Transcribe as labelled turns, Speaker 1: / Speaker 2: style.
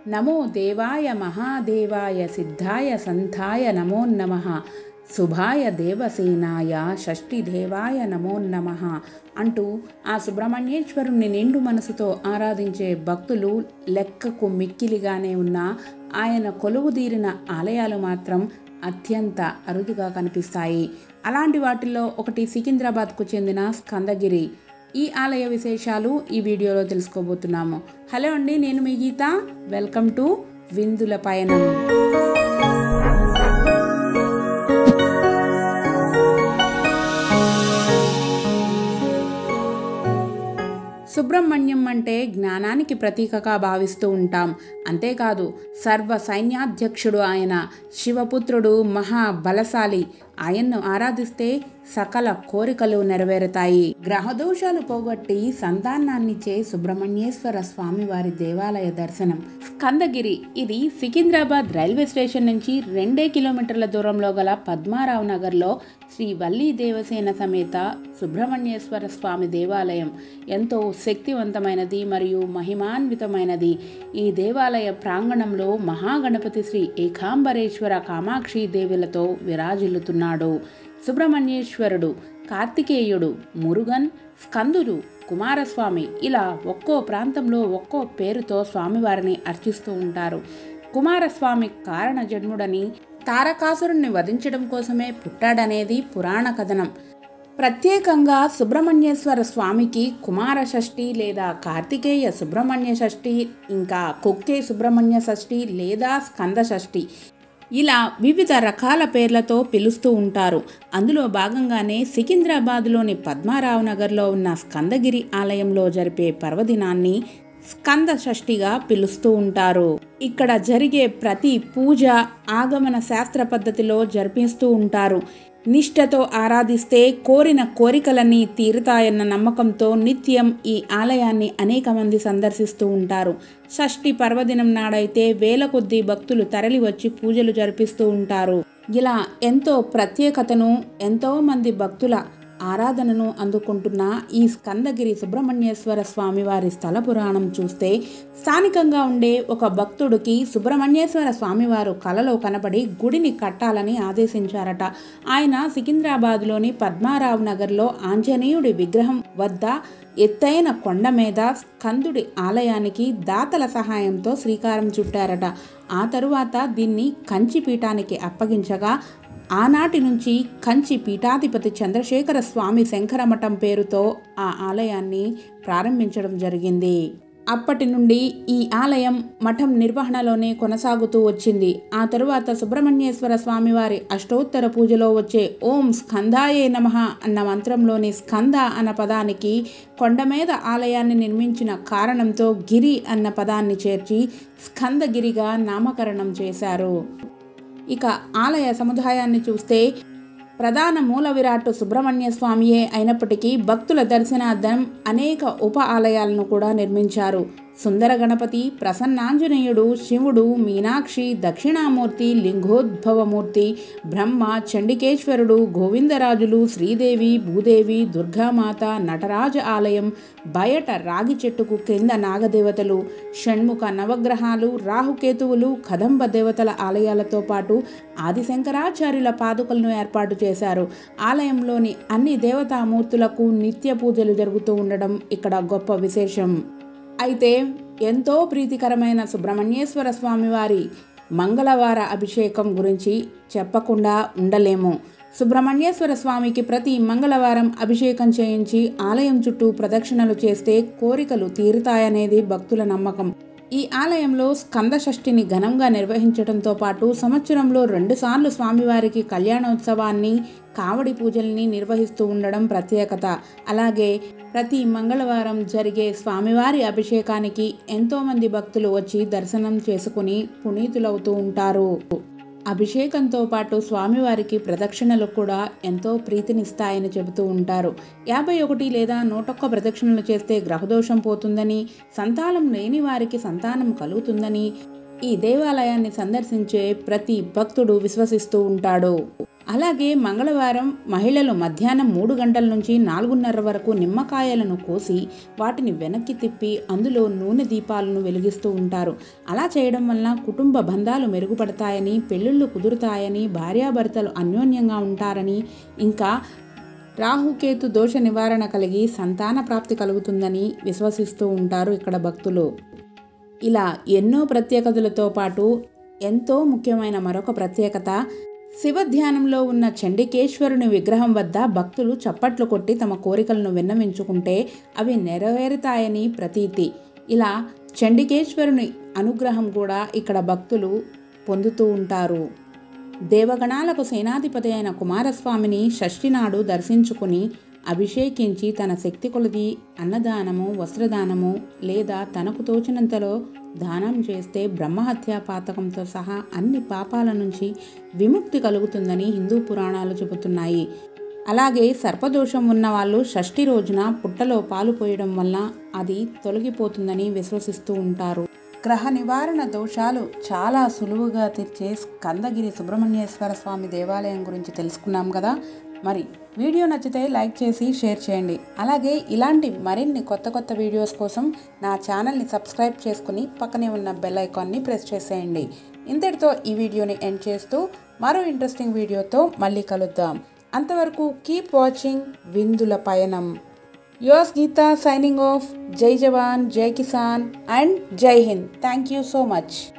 Speaker 1: నమో దేవాయ మహాదేవాయ సిద్ధాయ సంతాయ నమో నమ శుభాయ దేవసేనాయ షష్ఠిదేవాయ నమో నమ అంటూ ఆ సుబ్రహ్మణ్యేశ్వరుణ్ణి నిండు మనసుతో ఆరాధించే భక్తులు లెక్కకు మిక్కిలిగానే ఉన్న ఆయన కొలువుదీరిన ఆలయాలు మాత్రం అత్యంత అరుదుగా కనిపిస్తాయి అలాంటి వాటిల్లో ఒకటి సికింద్రాబాద్కు చెందిన స్కందగిరి ఈ ఆలయ విశేషాలు ఈ వీడియోలో తెలుసుకోబోతున్నాము హలో అండి నేను మీ గీత వెల్కమ్ టు విందుల పయనం సుబ్రహ్మణ్యం అంటే జ్ఞానానికి ప్రతీకగా భావిస్తూ ఉంటాం అంతేకాదు సర్వ సైన్యాధ్యక్షుడు ఆయన శివపుత్రుడు మహాబలశాలి ఆయన్ను ఆరాధిస్తే సకల కోరికలు నెరవేరుతాయి గ్రహదోషాలు పోగొట్టి సంతానాన్నిచ్చే సుబ్రహ్మణ్యేశ్వర స్వామి వారి దేవాలయ దర్శనం స్కందగిరి ఇది సికింద్రాబాద్ రైల్వే స్టేషన్ నుంచి రెండే కిలోమీటర్ల దూరంలో గల పద్మారావు నగర్లో శ్రీ వల్లీ దేవసేన సమేత సుబ్రహ్మణ్యేశ్వర స్వామి దేవాలయం ఎంతో శక్తివంతమైనది మరియు మహిమాన్వితమైనది ఈ దేవాలయ ప్రాంగణంలో మహాగణపతి శ్రీ ఏకాంబరేశ్వర కామాక్షి దేవులతో విరాజిల్లుతున్నాడు సుబ్రహ్మణ్యేశ్వరుడు కార్తికేయుడు మురుగన్ స్కందుడు కుమారస్వామి ఇలా ఒక్కో ప్రాంతంలో ఒక్కో పేరుతో స్వామివారిని అర్చిస్తూ ఉంటారు కుమారస్వామి కారణ జన్ముడని తారకాసురుణ్ణి వధించడం కోసమే పుట్టాడనేది పురాణ కథనం ప్రత్యేకంగా సుబ్రహ్మణ్యేశ్వర స్వామికి కుమార షష్ఠి లేదా కార్తికేయ సుబ్రహ్మణ్య షష్ఠి ఇంకా కుక్కే సుబ్రహ్మణ్య షష్ఠి లేదా స్కంద షష్ఠి ఇలా వివిధ రకాల పేర్లతో పిలుస్తూ ఉంటారు అందులో భాగంగానే సికింద్రాబాద్లోని పద్మారావు నగర్లో ఉన్న స్కందగిరి ఆలయంలో జరిపే పర్వదినాన్ని స్కంద షష్ఠిగా పిలుస్తూ ఉంటారు ఇక్కడ జరిగే ప్రతి పూజ ఆగమన శాస్త్ర పద్ధతిలో జరిపిస్తూ ఉంటారు నిష్ఠతో ఆరాధిస్తే కోరిన కోరికలన్నీ తీరుతాయన్న నమ్మకంతో నిత్యం ఈ ఆలయాన్ని అనేక మంది సందర్శిస్తూ ఉంటారు షష్ఠి పర్వదినం నాడైతే వేల కొద్దీ భక్తులు తరలి వచ్చి పూజలు జరిపిస్తూ ఉంటారు ఇలా ఎంతో ప్రత్యేకతను ఎంతో మంది భక్తుల ఆరాధనను అందుకుంటున్న ఈ స్కందగిరి సుబ్రహ్మణ్యేశ్వర స్వామి వారి స్థల పురాణం చూస్తే స్థానికంగా ఉండే ఒక భక్తుడికి సుబ్రహ్మణ్యేశ్వర స్వామివారు కలలో కనబడి గుడిని కట్టాలని ఆదేశించారట ఆయన సికింద్రాబాద్లోని పద్మారావు నగర్లో ఆంజనేయుడి విగ్రహం వద్ద ఎత్తైన కొండ మీద స్కందుడి ఆలయానికి దాతల సహాయంతో శ్రీకారం చుట్టారట ఆ తరువాత దీన్ని కంచి పీఠానికి అప్పగించగా ఆనాటి నుంచి కంచి పీఠాధిపతి చంద్రశేఖర స్వామి శంకరమఠం పేరుతో ఆ ఆలయాన్ని ప్రారంభించడం జరిగింది అప్పటి నుండి ఈ ఆలయం మఠం నిర్వహణలోనే కొనసాగుతూ వచ్చింది ఆ తరువాత సుబ్రహ్మణ్యేశ్వర స్వామివారి అష్టోత్తర పూజలో వచ్చే ఓం స్కందాయే నమ అన్న మంత్రంలోని స్కంద అన్న పదానికి కొండ మీద ఆలయాన్ని నిర్మించిన కారణంతో గిరి అన్న పదాన్ని చేర్చి స్కందగిరిగా నామకరణం చేశారు ఇక ఆలయ సముదాయాన్ని చూస్తే ప్రధాన మూల విరాట్ సుబ్రహ్మణ్య స్వామియే అయినప్పటికీ భక్తుల దర్శనార్థం అనేక ఉప ఆలయాలను కూడా నిర్మించారు సుందర గణపతి ప్రసన్నాంజనేయుడు శివుడు మీనాక్షి దక్షిణామూర్తి లింగోద్భవమూర్తి బ్రహ్మ చండికేశ్వరుడు గోవిందరాజులు శ్రీదేవి భూదేవి దుర్గామాత నటరాజ ఆలయం బయట రాగి చెట్టుకు కింద నాగదేవతలు షణ్ముఖ నవగ్రహాలు రాహుకేతువులు కదంబ దేవతల ఆలయాలతో పాటు ఆదిశంకరాచార్యుల పాదుకలను ఏర్పాటు చేశారు ఆలయంలోని అన్ని దేవతామూర్తులకు నిత్య పూజలు జరుగుతూ ఉండడం ఇక్కడ గొప్ప విశేషం అయితే ఎంతో ప్రీతికరమైన సుబ్రహ్మణ్యేశ్వర స్వామివారి మంగళవార అభిషేకం గురించి చెప్పకుండా ఉండలేము సుబ్రహ్మణ్యేశ్వర స్వామికి ప్రతి మంగళవారం అభిషేకం చేయించి ఆలయం చుట్టూ ప్రదక్షిణలు చేస్తే కోరికలు తీరుతాయనేది భక్తుల నమ్మకం ఈ ఆలయంలో స్కంద షష్ఠిని ఘనంగా నిర్వహించడంతో పాటు సంవత్సరంలో రెండుసార్లు స్వామివారికి కళ్యాణోత్సవాన్ని కావడి పూజల్ని నిర్వహిస్తూ ఉండడం ప్రత్యేకత అలాగే ప్రతి మంగళవారం జరిగే స్వామివారి అభిషేకానికి ఎంతోమంది భక్తులు వచ్చి దర్శనం చేసుకుని పునీతులవుతూ ఉంటారు అభిషేకంతో పాటు స్వామివారికి ప్రదక్షిణలు కూడా ఎంతో ప్రీతినిస్తాయని చెబుతూ ఉంటారు యాభై ఒకటి లేదా నూటొక్క ప్రదక్షిణలు చేస్తే గ్రహదోషం పోతుందని సంతానం లేని వారికి సంతానం కలుగుతుందని ఈ దేవాలయాన్ని సందర్శించే ప్రతి భక్తుడు విశ్వసిస్తూ ఉంటాడు అలాగే మంగళవారం మహిళలు మధ్యాహ్నం మూడు గంటల నుంచి నాలుగున్నర వరకు నిమ్మకాయలను కోసి వాటిని వెనక్కి తిప్పి అందులో నూనె దీపాలను వెలిగిస్తూ ఉంటారు అలా చేయడం వలన కుటుంబ బంధాలు మెరుగుపడతాయని పెళ్ళిళ్ళు కుదురుతాయని భార్యాభర్తలు అన్యోన్యంగా ఉంటారని ఇంకా రాహుకేతు దోష నివారణ కలిగి సంతాన ప్రాప్తి కలుగుతుందని విశ్వసిస్తూ ఉంటారు ఇక్కడ భక్తులు ఇలా ఎన్నో ప్రత్యేకతలతో పాటు ఎంతో ముఖ్యమైన మరొక ప్రత్యేకత శివ ధ్యానంలో ఉన్న చండికేశ్వరుని విగ్రహం వద్ద భక్తులు చప్పట్లు కొట్టి తమ కోరికలను విన్నవించుకుంటే అవి నెరవేరుతాయని ప్రతీతి ఇలా చండికేశ్వరుని అనుగ్రహం కూడా ఇక్కడ భక్తులు పొందుతూ ఉంటారు దేవగణాలకు సేనాధిపతి అయిన కుమారస్వామిని షష్ఠి నాడు దర్శించుకుని అభిషేకించి తన శక్తి కొలది అన్నదానము వస్త్రదానము లేదా తనకు తోచినంతలో దానం చేస్తే బ్రహ్మహత్యా పాతకంతో సహా అన్ని పాపాల నుంచి విముక్తి కలుగుతుందని హిందూ పురాణాలు చెబుతున్నాయి అలాగే సర్పదోషం ఉన్న వాళ్ళు షష్ఠి రోజున పుట్టలో పాలు పోయడం వల్ల అది తొలగిపోతుందని విశ్వసిస్తూ ఉంటారు గ్రహ నివారణ దోషాలు చాలా సులువుగా తీర్చే స్కందగిరి సుబ్రహ్మణ్యేశ్వర స్వామి దేవాలయం గురించి తెలుసుకున్నాం కదా మరి వీడియో నచ్చితే లైక్ చేసి షేర్ చేయండి అలాగే ఇలాంటి మరిన్ని కొత్త కొత్త వీడియోస్ కోసం నా ఛానల్ని సబ్స్క్రైబ్ చేసుకుని పక్కనే ఉన్న బెల్ ఐకాన్ని ప్రెస్ చేసేయండి ఇంతటితో ఈ వీడియోని ఎండ్ చేస్తూ మరో ఇంట్రెస్టింగ్ వీడియోతో మళ్ళీ కలుద్దాం అంతవరకు కీప్ వాచింగ్ విందుల పయనం యోస్ గీతా సైనింగ్ ఆఫ్ జై జవాన్ జై కిసాన్ అండ్ జై Hind thank you so much